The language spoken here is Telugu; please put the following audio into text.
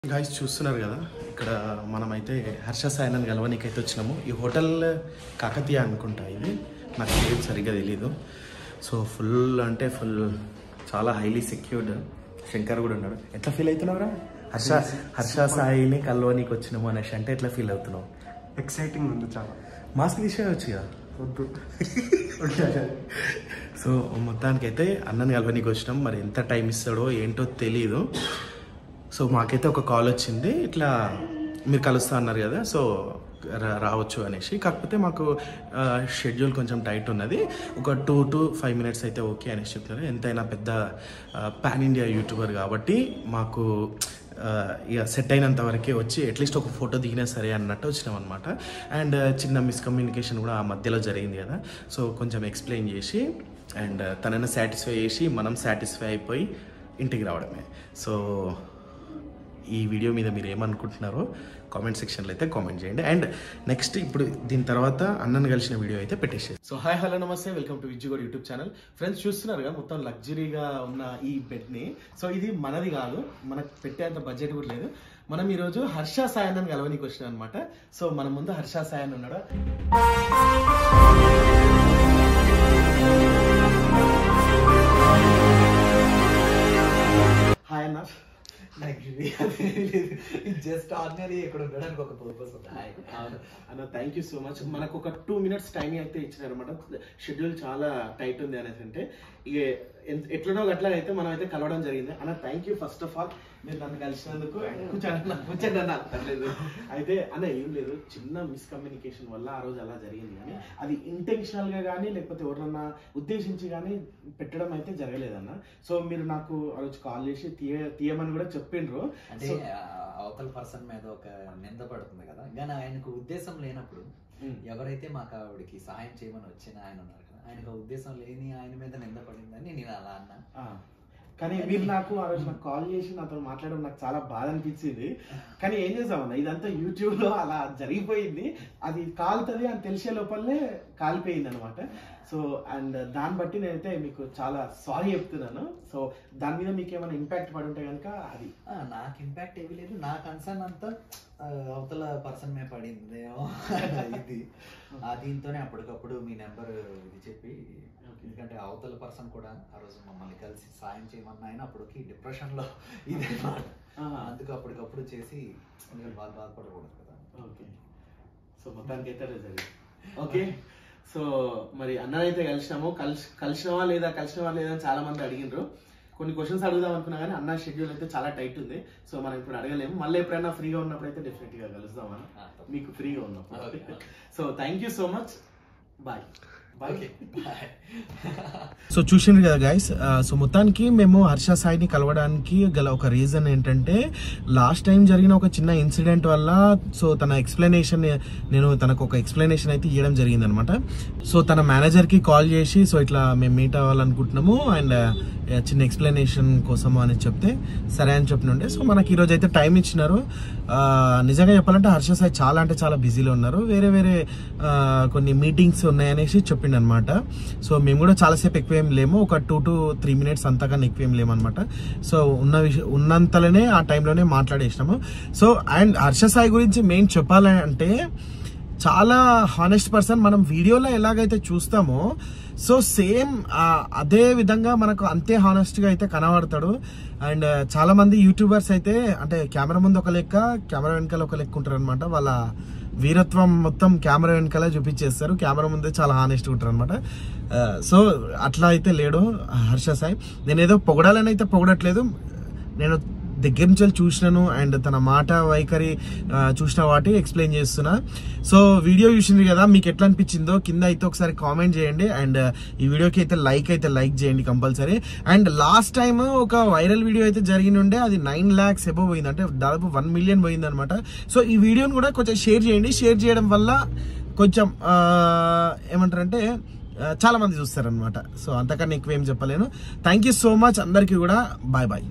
గాయస్ చూస్తున్నారు కదా ఇక్కడ మనమైతే హర్ష సాయనని గెలవనీకైతే వచ్చినాము ఈ హోటల్ కాకతీయ అనుకుంటా ఇది నాకు పేరు సరిగ్గా తెలీదు సో ఫుల్ అంటే ఫుల్ చాలా హైలీ సెక్యూర్డ్ శంకర్ కూడా ఉన్నాడు ఎట్లా ఫీల్ అవుతున్నావురా హర్ష హర్ష సాయిని కలవనీకి వచ్చినాము అనేసి అంటే ఎట్లా ఫీల్ అవుతున్నావు ఎక్సైటింగ్ ఉంది చాలా మాస్క్ తీసేయచ్చు కదా వద్దు సో మొత్తానికి అయితే అన్నని కలవనీకి వచ్చినాం మరి ఎంత టైం ఇస్తాడో ఏంటో తెలియదు సో మాకైతే ఒక కాల్ వచ్చింది ఇట్లా మీరు కలుస్తా అన్నారు కదా సో రా- రావచ్చు అనేసి కాకపోతే మాకు షెడ్యూల్ కొంచెం టైట్ ఉన్నది ఒక టూ టు ఫైవ్ మినిట్స్ అయితే ఓకే అనేసి చెప్తున్నారు ఎంతైనా పెద్ద పాన్ ఇండియా యూట్యూబర్ కాబట్టి మాకు ఆ, ఇక సెట్ అయినంత వరకే వచ్చి అట్లీస్ట్ ఒక ఫోటో దిగినా సరే అన్నట్టు వచ్చినాం అనమాట అండ్ చిన్న మిస్కమ్యూనికేషన్ కూడా ఆ మధ్యలో జరిగింది కదా సో కొంచెం ఎక్స్ప్లెయిన్ చేసి అండ్ తనని సాటిస్ఫై చేసి మనం సాటిస్ఫై అయిపోయి ఇంటికి రావడమే సో ఈ వీడియో మీద మీరు ఏమనుకుంటున్నారో కామెంట్ సెక్షన్లో అయితే కామెంట్ చేయండి అండ్ నెక్స్ట్ ఇప్పుడు దీని తర్వాత అన్నను కలిసిన వీడియో అయితే పెట్టేసేది so hi hello namaste welcome to Vijjugod YouTube channel friends చూస్తున్నారు కదా మొత్తం లగ్జరీగా ఉన్న ఈ బెడ్ని సో ఇది మనది కాదు మనకు పెట్టేంత బడ్జెట్ కూడా లేదు మనం ఈరోజు హర్ష సాయన్ కలవనికి వచ్చినాం అనమాట సో మన ముందు హర్ష సాయన్ ఉన్నాడు హాయ్ అన్న నాకు ఇది అదేమీ లేదు జస్ట్ ఆర్డినరీ ఇక్కడ ఉండడానికి ఒక పర్పస్ ఉంది హాయ్. అవును. అన్న థ్యాంక్ యూ సో మచ్ మనకు ఒక టూ మినిట్స్ టైం అయితే ఇచ్చారనమాట షెడ్యూల్ చాలా టైట్ ఉంది అనేసి అంటే ఇక ఎంత- ఎట్లనో అట్లా అయితే మనం అయితే కలవడం జరిగింది అన్న thank you first of all మీరు నన్ను కలిసినందుకు And కూర్చోండి అన్న, కూర్చోండి అన్న పర్లేదు అయితే అన్న ఏం లేదు చిన్న మిస్కమ్యూనికేషన్ వల్ల ఆ రోజు అలా జరిగింది కానీ అది ఇంటెన్షనల్ గా కానీ లేకపోతే ఎవరన్నా ఉద్దేశించి కానీ పెట్టడం అయితే జరగలేదన్న సో మీరు నాకు ఆ రోజు కాల్ చేసి తీయ తీయమని కూడా చెప్పిండ్రు అంటే So- ఆ, అవతల పర్సన్ మీద ఒక నింద పడుతుంది కదా కానీ ఆయనకు ఉద్దేశం లేనప్పుడు Mm. ఎవరైతే మాకు ఆవిడకి సహాయం చేయమని వచ్చిన ఆయన ఉన్నారు కదా ఆయనకు ఆ ఉద్దేశం లేని ఆయన మీద నింద పడిందని నేను అలా అన్నా ఆ, కానీ మీరు నాకు ఆ రోజు నాకు కాల్ చేసి నాతో మాట్లాడడం నాకు చాలా బాధ అనిపించింది కానీ ఏం చేసామన్న ఇదంతా యూట్యూబ్ లో అలా జరిగిపోయింది అది కాలుతుంది అని తెలిసే లోపలనే కాలిపోయింది అనమాట సో అండ్ దాన్ని బట్టి నేనైతే మీకు చాలా సారీ చెప్తున్నాను సో దాని మీద మీకు ఏమైనా ఇంపాక్ట్ పడి ఉంటే కనుక అది ఆ, నాకు ఇంపాక్ట్ ఏమీ లేదు నా కన్సర్న్ అంతా ఆ, అవతల పర్సన్ మీద పడిందేమో ఇది ఆ దీంతోనే అప్పటికప్పుడు మీ నెంబర్ ఇది చెప్పి ఎందుకంటే అవతల పర్సన్ కూడా ఆ రోజు మమ్మల్ని కలిసి సాయం చేయమన్న ఆయన అప్పటికి డిప్రెషన్ లో ఇది అందుకు అప్పటికప్పుడు చేసి మీరు బాధ బాధపడకూడదు కదా ఓకే సో మొత్తానికి అయితే అదే జరిగింది ఓకే సో మరి అన్ననైతే కలిసినాము కలిసి కలిసినవా లేదా కలిసినవా లేదా అని చాలా మంది అడిగినారు కొన్ని క్వశ్చన్స్ అడుగుదాం అనుకున్నా కానీ అన్న షెడ్యూల్ అయితే చాలా టైట్ ఉంది సో మనం ఇప్పుడు అడగలేము మళ్ళీ ఎప్పుడైనా ఫ్రీగా ఉన్నప్పుడు అయితే డెఫినెట్ గా కలుద్దామని ఆ, తప్పకుండా. మీకు ఫ్రీగా ఉన్నప్పుడు Okay. So thank you so much bye okay bye so చూసిండ్రు కదా గైస్ సో మొత్తానికి మేము హర్ష సాయిని కలవడానికి గల ఒక రీజన్ ఏంటంటే లాస్ట్ టైం జరిగిన ఒక చిన్న ఇన్సిడెంట్ వల్ల సో తన ఎక్స్ప్లెనేషన్ నేను తనకు ఒక ఎక్స్ప్లెనేషన్ అయితే ఇవ్వడం జరిగింది అనమాట సో తన మేనేజర్ కి కాల్ చేసి సో ఇట్లా మేము మీట్ అవ్వాలనుకుంటున్నాము అండ్ చిన్న ఎక్స్ప్లెనేషన్ కోసము అని చెప్తే సరే అని చెప్పినుండే సో మనకి ఈరోజు అయితే టైం ఇచ్చినారు ఆ, నిజంగా చెప్పాలంటే హర్ష సాయి చాలా అంటే చాలా బిజీలో ఉన్నారు వేరే వేరే ఆ, కొన్ని మీటింగ్స్ ఉన్నాయనేసి చెప్పిండు అనమాట సో మేము కూడా చాలాసేపు ఎక్కువ ఏం లేము ఒక టూ టు త్రీ మినిట్స్ అంతకన్నా ఎక్కువ ఏం లేము అనమాట సో ఉన్న విషయం ఉన్నంతలోనే ఆ టైంలోనే మాట్లాడేసినాము సో అండ్ హర్ష సాయి గురించి మెయిన్ చెప్పాలంటే చాలా హానెస్ట్ పర్సన్ మనం వీడియోలో ఎలాగైతే చూస్తామో సో సేమ్ అదే విధంగా మనకు అంతే హానెస్ట్ గా అయితే కనబడతాడు అండ్ చాలా మంది యూట్యూబర్స్ అయితే అంటే కెమెరా ముందు ఒక లెక్క కెమెరా వెనకాల ఒక లెక్క ఉంటారు అనమాట వాళ్ళ వీరత్వం మొత్తం కెమెరా వెనకాల చూపించేస్తారు కెమెరా ముందే చాలా హానెస్ట్ ఉంటారు అనమాట సో అట్లా అయితే లేడు హర్ష సాయి నేను ఏదో పొగడాలని అయితే పొగడట్లేదు నేను దగ్గర నుంచి వెళ్ళి చూసినాను అండ్ తన మాట వైఖరి ఆ, చూసిన వాటి ఎక్స్ప్లెయిన్ చేస్తున్నా సో వీడియో చూసింది కదా మీకు ఎట్లా అనిపించిందో కింద అయితే ఒకసారి కామెంట్ చేయండి అండ్ ఈ వీడియోకి అయితే లైక్ అయితే లైక్ చేయండి కంపల్సరీ అండ్ లాస్ట్ టైం ఒక వైరల్ వీడియో అయితే జరిగిన ఉండే అది నైన్ ల్యాక్స్ ఎబో పోయింది అంటే దాదాపు వన్ మిలియన్ పోయింది అనమాట సో ఈ వీడియోని కూడా కొంచెం షేర్ చేయండి షేర్ చేయడం వల్ల కొంచెం ఆ, ఏమంటారంటే ఆ, చాలా మంది చూస్తారనమాట సో అంతకన్నా ఎక్కువ ఏం చెప్పలేను థ్యాంక్ యూ సో మచ్ అందరికీ కూడా బాయ్ బాయ్